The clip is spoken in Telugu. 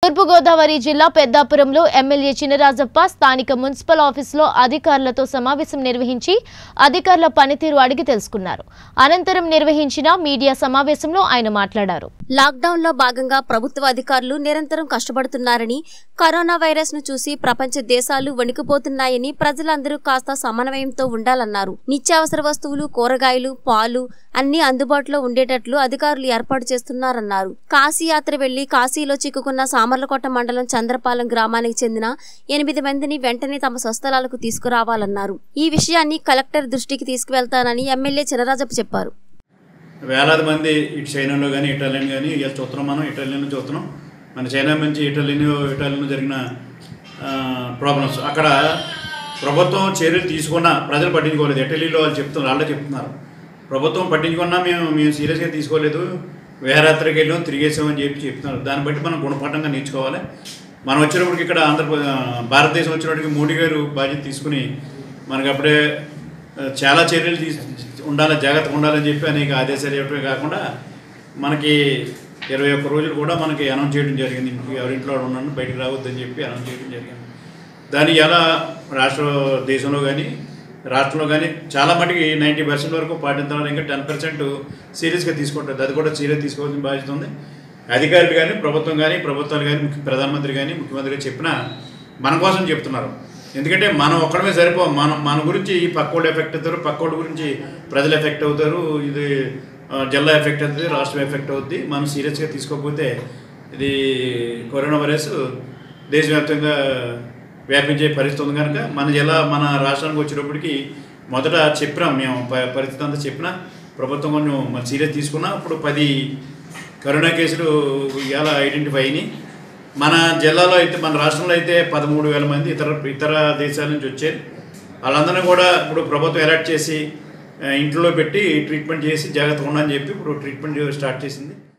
తూర్పుగోదావరి జిల్లా పెద్దాపురంలో ఎమ్మెల్యే చినరాజప్ప స్థానిక మున్సిపల్ ఆఫీసులో అధికారులతో సమావేశం నిర్వహించి అధికారుల పనితీరు అడిగి తెలుసుకున్నారు అనంతరం నిర్వహించిన మీడియా సమావేశంలో ఆయన మాట్లాడారు లాక్డౌన్ లో భాగంగా ప్రభుత్వ అధికారులు నిరంతరం కష్టపడుతున్నారని కరోనా వైరస్ ను చూసి ప్రపంచ దేశాలు వణికిపోతున్నాయని ప్రజలందరూ కాస్త సమన్వయంతో ఉండాలన్నారు నిత్యావసర వస్తువులు కూరగాయలు పాలు అన్ని అందుబాటులో ఉండేటట్లు అధికారులు ఏర్పాటు చేస్తున్నారన్నారు కాశీ యాత్ర వెళ్లి కాశీలో చిక్కుకున్న సామర్లకోట మండలం చంద్రపాలెం గ్రామానికి చెందిన ఎనిమిది మందిని వెంటనే తమ స్వస్థలాలకు తీసుకురావాలన్నారు ఈ విషయాన్ని కలెక్టర్ దృష్టికి తీసుకువెళ్తానని ఎమ్మెల్యే చినరాజప్ప చెప్పారు వేలాది మంది ఇటు చైనాలో కానీ ఇటాలియన్ కానీ ఇలా చూస్తున్నాం మనం ఇటాలియన్ చూస్తున్నాం మన చైనా నుంచి ఇటాలియన్ ఇటాలియన్ జరిగిన ప్రాబ్లమ్స్ అక్కడ ప్రభుత్వం చర్యలు తీసుకున్నా ప్రజలు పట్టించుకోలేదు ఇటలీలో వాళ్ళు చెప్తున్నారు వాళ్ళే చెప్తున్నారు ప్రభుత్వం పట్టించుకున్నా మేము మేము సీరియస్గా తీసుకోలేదు వేరాత్రికి వెళ్ళాం తిరిగేసామని చెప్పి చెప్తున్నారు దాన్ని బట్టి మనం గుణపాఠంగా నేర్చుకోవాలి మనం వచ్చినప్పటికి ఇక్కడ ఆంధ్రప్రదేశ్ భారతదేశం వచ్చినప్పటికి మోడీ గారు బాధ్యత తీసుకుని మనకి అప్పుడే ఆ, చాలా చర్యలు తీసు ఉండాలి జాగ్రత్తగా ఉండాలని చెప్పి అనేక ఆదేశాలు ఇవ్వడమే కాకుండా మనకి ఇరవై ఒక్క రోజులు కూడా మనకి అనౌన్స్ చేయడం జరిగింది ఇంటికి ఎవరింట్లో ఉన్నాను బయటకు రావద్దని చెప్పి అనౌన్స్ చేయడం జరిగింది దాన్ని ఎలా రాష్ట్ర దేశంలో కానీ రాష్ట్రంలో కానీ చాలా మటుకి నైంటీ పర్సెంట్ వరకు పాటించాలని ఇంకా టెన్ పర్సెంట్ సీరియస్గా తీసుకుంటుంది అది కూడా సీరియస్ తీసుకోవాల్సిన బాధ్యత ఉంది అధికారులు కానీ ప్రభుత్వం కానీ ప్రభుత్వాలు కానీ ముఖ్య ప్రధానమంత్రి కానీ ముఖ్యమంత్రి గారు చెప్పినా మన కోసం చెప్తున్నారు ఎందుకంటే మనం ఒక్కడమే సరిపో మనం మన గురించి పక్కోళ్ళు ఎఫెక్ట్ అవుతారు పక్కోళ్ళ గురించి ప్రజలు ఎఫెక్ట్ అవుతారు ఇది ఆ, జిల్లా ఎఫెక్ట్ అవుతుంది రాష్ట్రం ఎఫెక్ట్ అవుద్ది మనం సీరియస్గా తీసుకోకపోతే ఇది కరోనా వైరస్ దేశవ్యాప్తంగా వ్యాపించే పరిస్థితి ఉంది కనుక మన జిల్లా మన రాష్ట్రానికి వచ్చేటప్పటికి మొదట చెప్పినాం మేము ప- పరిస్థితి అంతా చెప్పినా ప్రభుత్వం కొంచెం మన సీరియస్ తీసుకున్నా ఇప్పుడు పది కరోనా కేసులు ఇలా ఐడెంటిఫై అయినాయి మన జిల్లాలో అయితే మన రాష్ట్రంలో అయితే పదమూడు వేల మంది ఇతర ఇతర దేశాల నుంచి వచ్చారు వాళ్ళందరినీ కూడా ఇప్పుడు ప్రభుత్వం అలర్ట్ చేసి ఆ, ఇంట్లో పెట్టి ట్రీట్మెంట్ చేసి జాగ్రత్తగా ఉండని చెప్పి ఇప్పుడు ట్రీట్మెంట్ స్టార్ట్ చేసింది